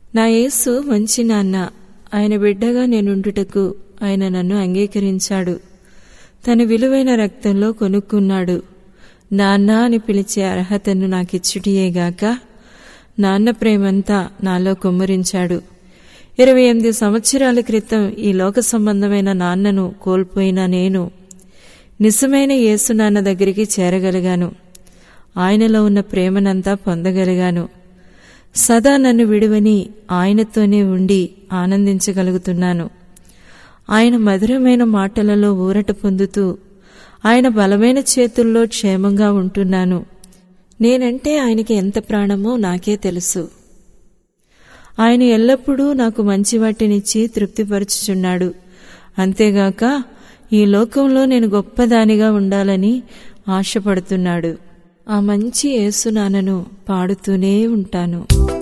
నా యేసు మంచి నాన్న ఆయన బిడ్డగా నేనుండుటకు ఆయన నన్ను అంగీకరించాడు తన విలువైన రక్తంలో కొనుక్కున్నాడు నాన్న అని పిలిచే అర్హతను నాకిచ్చుటియేగాక నాన్న ప్రేమంతా నాలో కుమ్మరించాడు ఇరవై ఎనిమిది సంవత్సరాల క్రితం ఈ లోక సంబంధమైన నాన్నను కోల్పోయిన నేను నిజమైన యేసు నాన్న దగ్గరికి చేరగలిగాను ఆయనలో ఉన్న ప్రేమనంతా పొందగలిగాను సదా నన్ను విడువని ఆయనతోనే ఉండి ఆనందించగలుగుతున్నాను ఆయన మధురమైన మాటలలో ఊరట పొందుతూ ఆయన బలమైన చేతుల్లో క్షేమంగా ఉంటున్నాను నేనంటే ఆయనకి ఎంత ప్రాణమో నాకే తెలుసు ఆయన ఎల్లప్పుడూ నాకు మంచి వాటినిచ్చి తృప్తిపరచుచున్నాడు అంతేగాక ఈ లోకంలో నేను గొప్పదానిగా ఉండాలని ఆశపడుతున్నాడు ఆ మంచి యేసునానను పాడుతూనే ఉంటాను